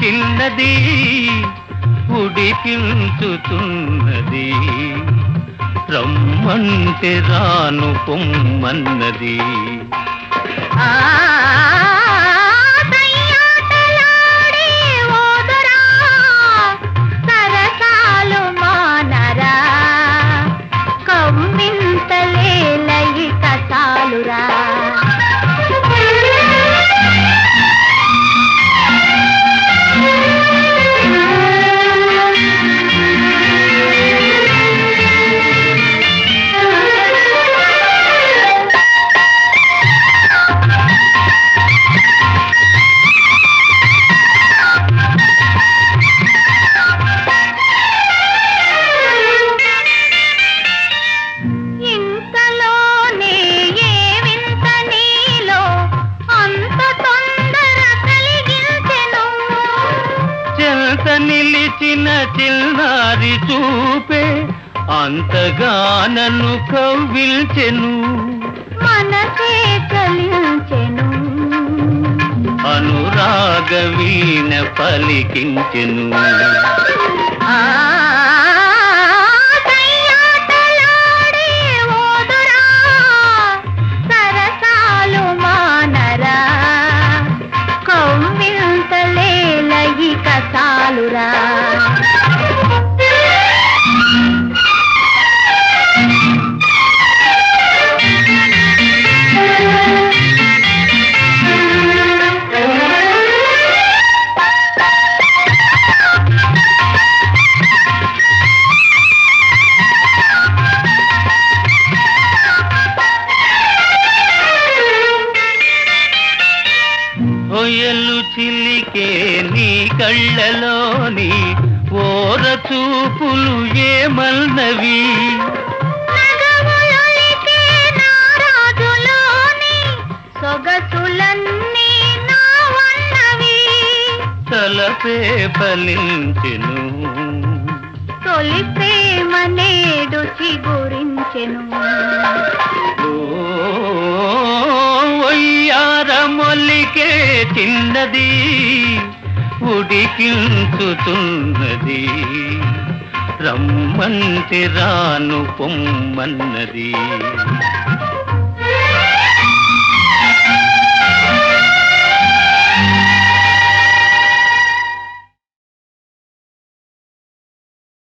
చిన్నది ఉడికించుతున్నది రమ్మంటే రాను పొమ్మన్నది ఆ దయ్యాటలాడే ఓదురా సరసాలు మానరా కవ్వింతలేలయి కసాలురా ఇంతలోనే ఏ వింత నీలో అంత తొందర కలిగించెను చెంత నిలిచిన చిన్నారి చూపే అంతగా నన్ను కవ్విల్చెను మనసే చలించెను అనురాగ వీణ పలికించెను ఆ దయ్యాటలాడే ఓదురా సరసాలు మానరా కవ్వింతలేలయి కసాలురా ఒయలు చిలికే నీ కళ్ళలోని ఓర చూపులు ఏమల్నవి నగములొలికే నారాజులోని సొగసులన్నీ నావన్నవి తలపే ఫలించెను తొలి ప్రేమ నేడు చిగురించెను ఒయ్యారమొల్లికే చిన్నది ఉడికించుతున్నది రమ్మంటే రాను పొమ్మన్నది